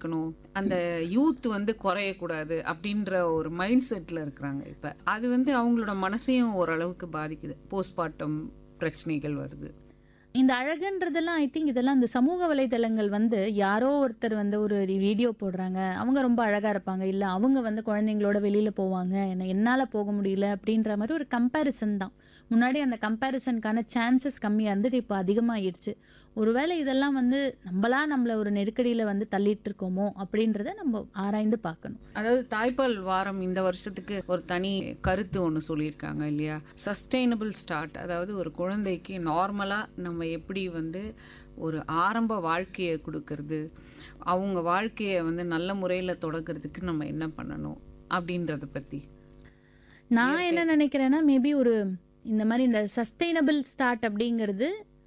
இருக்கணும் அந்த யூத் வந்து குறையக்கூடாது அப்படின்ற ஒரு மைண்ட் செட்ல இருக்கிறாங்க இப்ப அது வந்து அவங்களோட மனசையும் ஓரளவுக்கு பாதிக்குது போஸ்ட்மார்ட்டம் பிரச்சனைகள் வருது இந்த அழகுன்றதெல்லாம் ஐ திங்க் இதெல்லாம் இந்த சமூக வலைதளங்கள் வந்து யாரோ ஒருத்தர் வந்து ஒரு வீடியோ போடுறாங்க அவங்க ரொம்ப அழகா இருப்பாங்க இல்ல அவங்க வந்து குழந்தைங்களோட வெளியில போவாங்க என்ன என்னால போக முடியல அப்படின்ற மாதிரி ஒரு கம்பேரிசன் தான் முன்னாடி அந்த கம்பேரிசனுக்கான சான்சஸ் கம்மியா இருந்தது இப்போ அதிகமாகிடுச்சு ஒருவேளை இதெல்லாம் வந்து நம்மளா நம்மள ஒரு நெருக்கடியில வந்து தள்ளிட்டு இருக்கோமோ அப்படின்றத நம்ம ஆராய்ந்து பார்க்கணும் அதாவது தாய்ப்பால் வாரம் இந்த வருஷத்துக்கு ஒரு தனி கருத்து ஒன்று சொல்லியிருக்காங்க இல்லையா சஸ்டைனபிள் ஸ்டார்ட் அதாவது ஒரு குழந்தைக்கு நார்மலாக நம்ம எப்படி வந்து ஒரு ஆரம்ப வாழ்க்கையை கொடுக்கறது அவங்க வாழ்க்கையை வந்து நல்ல முறையில் தொடக்கிறதுக்கு நம்ம என்ன பண்ணணும் அப்படின்றத பற்றி நான் என்ன நினைக்கிறேன்னா மேபி ஒரு இந்த மாதிரி இந்த சஸ்டைனபிள் ஸ்டார்ட் அப்படிங்கிறது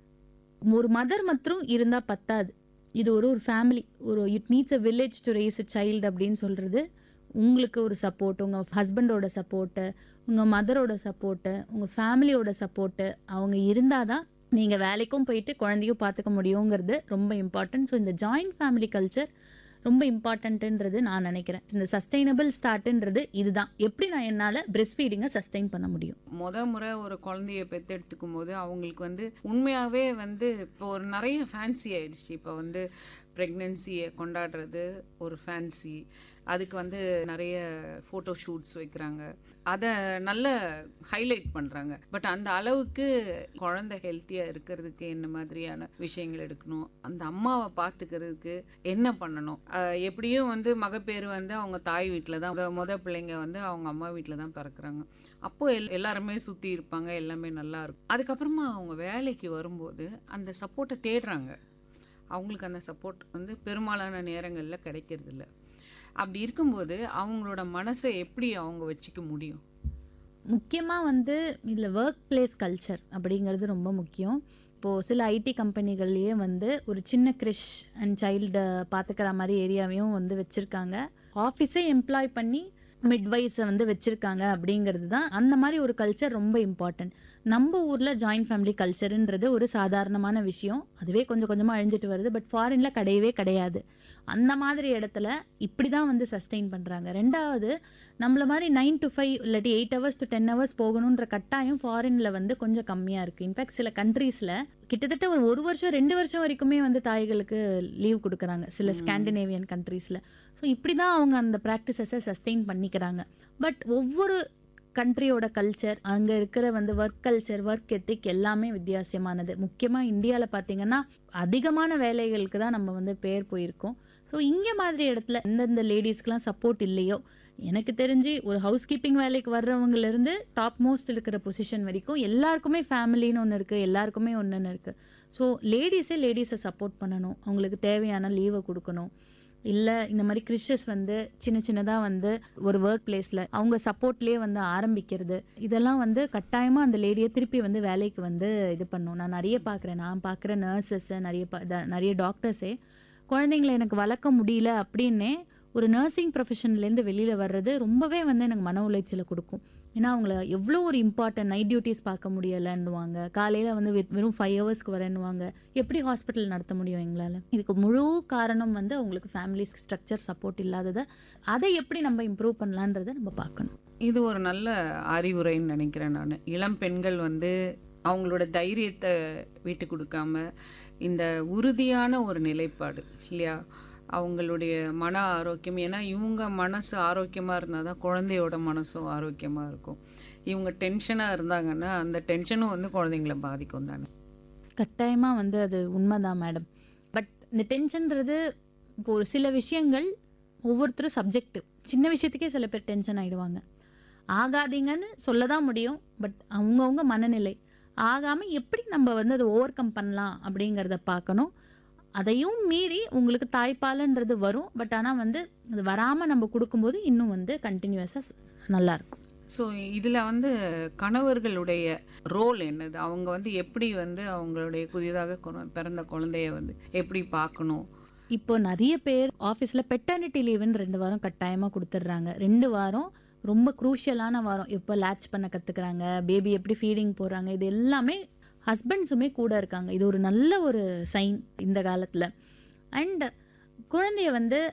ஒரு மதர் மற்றும் இருந்தா பத்தாது இது ஒரு ஒரு ஃபேமிலி ஒரு it needs a village to raise a child அப்படின்னு சொல்றது உங்களுக்கு ஒரு சப்போர்ட் உங்கள் ஹஸ்பண்டோட சப்போர்ட்டு உங்கள் மதரோட சப்போர்ட்டு உங்கள் ஃபேமிலியோட சப்போர்ட்டு அவங்க இருந்தால் தான் நீங்கள் வேலைக்கும் போயிட்டு குழந்தையும் பார்த்துக்க முடியுங்கிறது ரொம்ப இம்பார்ட்டன்ட் ஸோ இந்த ஜாயிண்ட் ஃபேமிலி கல்ச்சர் ரொம்ப இம்பார்ட்டன்ட்டுன்றது நான் நினைக்கிறேன் இந்த சஸ்டைனபிள் ஸ்டார்ட்ன்றது இதுதான் எப்படி நான் என்னால் பிரெஸ்ட் ஃபீடிங்கை சஸ்டைன் பண்ண முடியும் முத முறை ஒரு குழந்தைய பெத்தெடுத்துக்கும் போது அவங்களுக்கு வந்து உண்மையாகவே வந்து இப்போ ஒரு நிறைய ஃபேன்சி ஆயிடுச்சு இப்போ வந்து ப்ரெக்னென்சியை கொண்டாடுறது ஒரு ஃபேன்சி அதுக்கு வந்து நிறைய ஃபோட்டோ ஷூட்ஸ் வைக்கிறாங்க அதை நல்ல ஹைலைட் பண்ணுறாங்க பட் அந்த அளவுக்கு குழந்தை ஹெல்த்தியாக இருக்கிறதுக்கு என்ன மாதிரியான விஷயங்கள் எடுக்கணும் அந்த அம்மாவை பார்த்துக்கிறதுக்கு என்ன பண்ணணும் அஹ் எப்படியும் வந்து மகப்பேறு வந்து அவங்க தாய் வீட்டில் தான் முத- முத பிள்ளைங்க வந்து அவங்க அம்மா வீட்டில் தான் பிறக்கிறாங்க அப்போ எல் எல்லாருமே சுற்றி இருப்பாங்க எல்லாமே நல்லா இருக்கும் அதுக்கப்புறமா அவங்க வேலைக்கு வரும்போது அந்த சப்போர்ட்டை தேடுறாங்க அவங்களுக்கு அந்த சப்போர்ட் வந்து பெரும்பாலான நேரங்களில் கிடைக்கிறது இல்ல அப்படி இருக்கும்போது அவங்களோட மனசை எப்படி அவங்க வச்சுக்க முடியும் முக்கியமாக வந்து இதில் ஒர்க் பிளேஸ் கல்ச்சர் அப்படிங்கிறது ரொம்ப முக்கியம் இப்போது சில ஐடி கம்பெனிகள்லேயே வந்து ஒரு சின்ன கிரிஷ் அண்ட் சைல்டு பார்த்துக்கிற மாதிரி ஏரியாவையும் வந்து வச்சுருக்காங்க ஆஃபீஸே எம்ப்ளாய் பண்ணி மிட்வைஃப்ஸை வந்து வச்சுருக்காங்க அப்படிங்கிறது தான் அந்த மாதிரி ஒரு கல்ச்சர் ரொம்ப இம்பார்ட்டன்ட் நம்ம ஊரில் ஜாயிண்ட் ஃபேமிலி கல்ச்சருன்றது ஒரு சாதாரணமான விஷயம் அதுவே கொஞ்சம் கொஞ்சமாக அழிஞ்சிட்டு வருது பட் ஃபாரினில் கிடையவே கிடையாது அந்த மாதிரி இடத்துல இப்படி தான் வந்து சஸ்டெயின் பண்ணுறாங்க ரெண்டாவது நம்மள மாதிரி நைன் டு ஃபைவ் இல்லாட்டி eight hours to ten hours போகணுன்ற கட்டாயம் ஃபாரினில் வந்து கொஞ்சம் கம்மியாக இருக்குது இன்ஃபேக்ட் சில கண்ட்ரீஸில் கிட்டத்தட்ட ஒரு ஒரு வருஷம் ரெண்டு வருஷம் வரைக்குமே வந்து தாய்களுக்கு லீவ் கொடுக்குறாங்க சில ஸ்காண்டினேவியன் கண்ட்ரீஸில் ஸோ இப்படி தான் அவங்க அந்த ப்ராக்டிசஸை சஸ்டெயின் பண்ணிக்கிறாங்க பட் ஒவ்வொரு கண்ட்ரியோட கல்ச்சர் அங்கே இருக்கிற வந்து ஒர்க் கல்ச்சர் ஒர்க் எத்திக் எல்லாமே வித்தியாசமானது முக்கியமாக இந்தியாவில் பார்த்தீங்கன்னா அதிகமான வேலைகளுக்கு தான் நம்ம வந்து பேர் போயிருக்கோம் ஸோ இங்கே மாதிரி இடத்துல எந்தெந்த லேடிஸ்க்கெலாம் சப்போர்ட் இல்லையோ எனக்கு தெரிஞ்சு ஒரு ஹவுஸ் கீப்பிங் வேலைக்கு வர்றவங்கலேருந்து டாப் மோஸ்ட் இருக்கிற பொசிஷன் வரைக்கும் எல்லாருக்குமே ஃபேமிலின்னு ஒன்று இருக்குது எல்லாருக்குமே ஒன்றுன்னு இருக்குது ஸோ லேடிஸே லேடிஸை சப்போர்ட் பண்ணணும் அவங்களுக்கு தேவையான லீவை கொடுக்கணும் இல்லை இந்த மாதிரி கிறிஷஸ் வந்து சின்ன சின்னதாக வந்து ஒரு ஒர்க் பிளேஸில் அவங்க சப்போர்ட்லேயே வந்து ஆரம்பிக்கிறது இதெல்லாம் வந்து கட்டாயமாக அந்த லேடியை திருப்பி வந்து வேலைக்கு வந்து இது பண்ணும் நான் நிறைய பார்க்குறேன் நான் பார்க்குற நர்சஸ்ஸை நிறைய பா- த- நிறைய டாக்டர்ஸே குழந்தைங்களை எனக்கு வளர்க்க முடியல அப்படின்னே ஒரு நர்சிங் ப்ரொஃபஷன்லேருந்து வெளியில் வர்றது ரொம்பவே வந்து எனக்கு மன உளைச்சலை கொடுக்கும் ஏன்னா அவங்கள எவ்வளோ ஒரு இம்பார்ட்டன்ட் நைட் டியூட்டிஸ் பார்க்க முடியலைன்னுவாங்க காலையில் வந்து வெ- வெறும் ஃபைவ் ஹவர்ஸ்க்கு வரேன்னுவாங்க எப்படி ஹாஸ்பிட்டல் நடத்த முடியும் எங்களால் இதுக்கு முழு காரணம் வந்து அவங்களுக்கு ஃபேமிலி ஸ்ட்ரக்சர் சப்போர்ட் இல்லாததை அதை எப்படி நம்ம இம்ப்ரூவ் பண்ணலான்றதை நம்ம பார்க்கணும் இது ஒரு நல்ல அறிவுரைன்னு நினைக்கிறேன் நான் இளம் பெண்கள் வந்து அவங்களோட தைரியத்தை விட்டு கொடுக்காம இந்த உறுதியான ஒரு நிலைப்பாடு இல்லையா அவங்களுடைய மன ஆரோக்கியம் ஏன்னா இவங்க மனசு ஆரோக்கியமாக இருந்தால் தான் குழந்தையோட மனசும் ஆரோக்கியமாக இருக்கும் இவங்க டென்ஷனாக இருந்தாங்கன்னா அந்த டென்ஷனும் வந்து குழந்தைங்கள பாதிக்கும் தானே கட்டாயமாக வந்து அது உண்மைதான் மேடம் பட் இந்த டென்ஷன்றது இப்போ ஒரு சில விஷயங்கள் ஒவ்வொருத்தரும் சப்ஜெக்டிவ் சின்ன விஷயத்துக்கே சில பேர் டென்ஷன் ஆகிடுவாங்க ஆகாதீங்கன்னு சொல்ல தான் முடியும் பட் அவங்கவுங்க மனநிலை ஆகாமல் எப்படி நம்ம வந்து அதை ஓவர் கம் பண்ணலாம் அப்படிங்கிறத பார்க்கணும் அதையும் மீறி உங்களுக்கு தாய்ப்பாலுன்றது வரும் பட் ஆனால் வந்து அது வராமல் நம்ம கொடுக்கும்போது இன்னும் வந்து கண்டினியூஸாக நல்லாயிருக்கும் ஸோ இதில் வந்து கணவர்களுடைய ரோல் என்னது அவங்க வந்து எப்படி வந்து அவங்களுடைய புதிதாக கொ- பிறந்த குழந்தைய வந்து எப்படி பார்க்கணும் இப்போ நிறைய பேர் ஆஃபீஸில் பெட்டர்னிட்டி லீவுன்னு ரெண்டு வாரம் கட்டாயமாக கொடுத்துட்றாங்க ரெண்டு வாரம் ரொம்ப குரூஷியலான வாரம் இப்போ லேட்ச் பண்ண கற்றுக்குறாங்க பேபி எப்படி ஃபீடிங் போகிறாங்க இது எல்லாமே ஹஸ்பண்ட்ஸுமே கூட இருக்காங்க இது ஒரு நல்ல ஒரு சைன் இந்த காலத்தில் அண்ட் குழந்தைய வந்து